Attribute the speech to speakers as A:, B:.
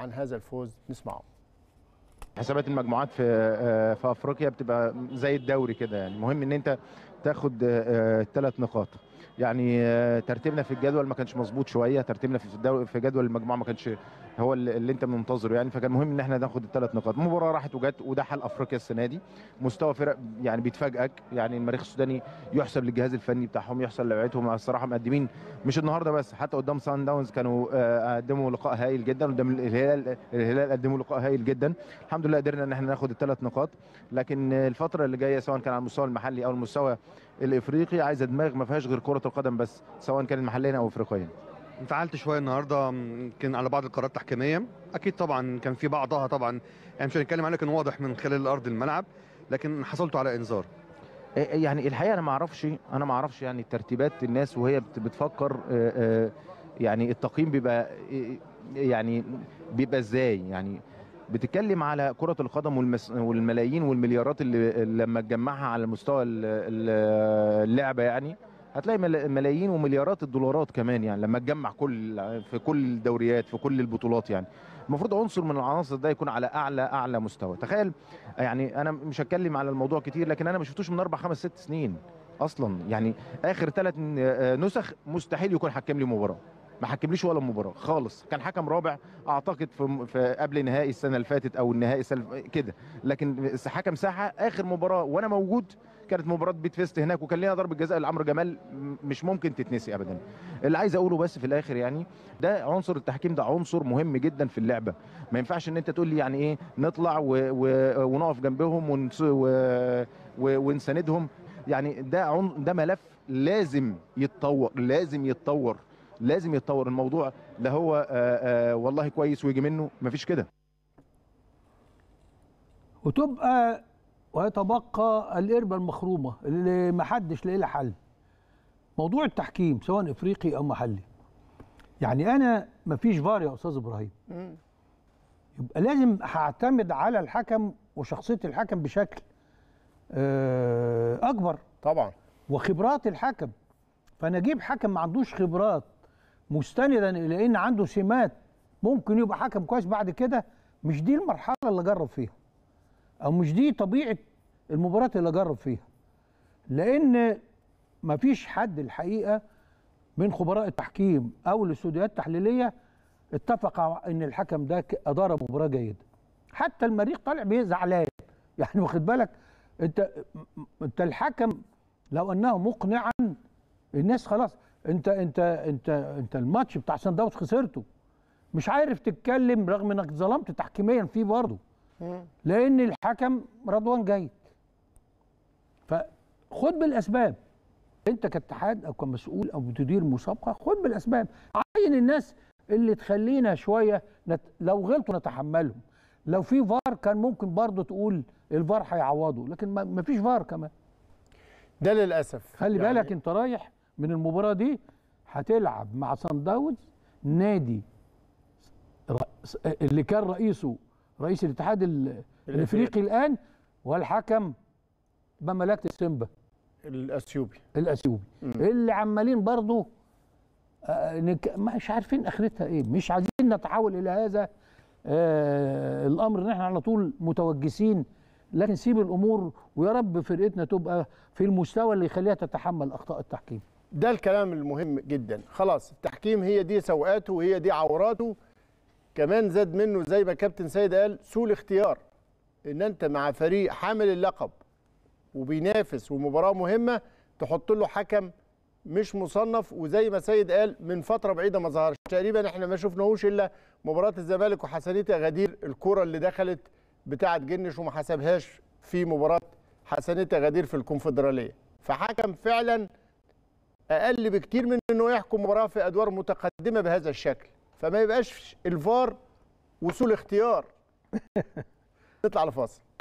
A: عن هذا الفوز نسمعه
B: حسابات المجموعات في آه، في افريقيا بتبقى زي الدوري كده يعني المهم ان انت تاخد ثلاث نقاط يعني آه، ترتيبنا في الجدول ما كانش مظبوط شويه ترتيبنا في الدوري في جدول المجموعه ما كانش هو اللي اللي انت منتظره يعني فكان مهم ان احنا ناخد الثلاث نقاط المباراه راحت وجت وده حل افريقيا السنه دي مستوى فرق يعني بيتفاجئك يعني المريخ السوداني يحسب للجهاز الفني بتاعهم يحسب لعيبتهم الصراحه مقدمين مش النهارده بس حتى قدام سان داونز كانوا آه، قدموا لقاء هايل جدا قدام الهلال الهلال قدموا لقاء هايل جدا الحمد لله قدرنا ان احنا ناخد الثلاث نقاط لكن الفتره اللي جايه سواء كان على المستوى المحلي او المستوى الافريقي عايزه دماغ ما فيهاش غير كره القدم بس سواء كان محليا او افريقيا
C: انفعلت شويه النهارده يمكن على بعض القرارات التحكيميه اكيد طبعا كان في بعضها طبعا يعني مش هنتكلم عليه كان واضح من خلال ارض الملعب لكن حصلتوا على انذار
B: يعني الحقيقه انا ما اعرفش انا ما اعرفش يعني ترتيبات الناس وهي بت- بتفكر آه، آه، يعني التقييم بيبقى آه، يعني بيبقى ازاي يعني بتتكلم على كرة القدم والمس... والملايين والمليارات اللي اللي لما تجمعها على مستوى ال- ال- اللعبة يعني هتلاقي مل- ملايين ومليارات الدولارات كمان يعني لما تجمع كل في كل الدوريات في كل البطولات يعني المفروض عنصر من العناصر ده يكون على اعلى اعلى مستوى تخيل يعني انا مش هتكلم على الموضوع كتير لكن انا ما شفتوش من اربع خمس ست سنين اصلا يعني اخر ثلاث نسخ مستحيل يكون حكم لي مباراه ما حكمليش ولا مباراه خالص كان حكم رابع اعتقد في, في قبل نهائي السنه اللي فاتت او النهائي السنه اللي ف- كده لكن حكم ساحه اخر مباراه وانا موجود كانت مباراه بيت فيست هناك وكان لنا ضربه جزاء لعمرو جمال م- مش ممكن تتنسي ابدا اللي عايز اقوله بس في الاخر يعني ده عنصر التحكيم ده عنصر مهم جدا في اللعبه ما ينفعش ان انت تقول لي يعني ايه نطلع و... و... ونقف جنبهم ونس... و... و... ونساندهم يعني ده عن... ده ملف لازم يتطور لازم يتطور لازم يتطور الموضوع لا هو آآ آآ والله كويس ويجي منه مفيش كده
D: وتبقى ويتبقى القربة المخرومة اللي ما حدش لاقي لها حل موضوع التحكيم سواء افريقي او محلي يعني انا ما فيش فار يا استاذ ابراهيم يبقى لازم هعتمد على الحكم وشخصيه الحكم بشكل آه، اكبر
A: طبعا
D: وخبرات الحكم فانا اجيب حكم ما عندوش خبرات مستندا الى ان عنده سمات ممكن يبقى حكم كويس بعد كده مش دي المرحله اللي جرب فيها او مش دي طبيعه المباراه اللي جرب فيها لان مفيش حد الحقيقه من خبراء التحكيم او الاستوديوهات التحليليه اتفق على ان الحكم ده ك- ادار مباراه جيده حتى المريخ طالع بيه زعلان يعني واخد بالك انت م- انت الحكم لو انه مقنعا الناس خلاص انت انت انت انت الماتش بتاع سان داونز خسرته مش عارف تتكلم رغم انك ظلمت تحكيميا فيه برضه لان الحكم رضوان جيد فخد بالاسباب انت كاتحاد او كمسؤول او بتدير مسابقه خد بالاسباب عين الناس اللي تخلينا شويه نت... لو غلطوا نتحملهم لو في فار كان ممكن برضه تقول الفار هيعوضه لكن ما ما فيش فار كمان
A: ده للاسف
D: خلي
A: يعني
D: بالك انت رايح من المباراه دي هتلعب مع سان داونز نادي رئيس- اللي كان رئيسه رئيس الاتحاد ال- الافريقي الان والحكم بمملكه السيمبا
A: الاثيوبي
D: الاثيوبي اللي عمالين برضه آه، نك- مش عارفين اخرتها ايه مش عايزين نتحول الى هذا آه الامر ان احنا على طول متوجسين لكن سيب الامور ويا رب فرقتنا تبقى في المستوى اللي يخليها تتحمل اخطاء التحكيم
A: ده الكلام المهم جدا خلاص التحكيم هي دي سوءاته وهي دي عوراته كمان زاد منه زي ما كابتن سيد قال سوء الاختيار ان انت مع فريق حامل اللقب وبينافس ومباراه مهمه تحط له حكم مش مصنف وزي ما سيد قال من فتره بعيده ما ظهرش تقريبا احنا ما شفناهوش الا مباراه الزمالك وحسنيه غدير الكره اللي دخلت بتاعه جنش وما حسبهاش في مباراه حسنيه غدير في الكونفدراليه فحكم فعلا اقل بكتير من انه يحكم مباراه في ادوار متقدمه بهذا الشكل فما يبقاش الفار وسوء الاختيار نطلع لفاصل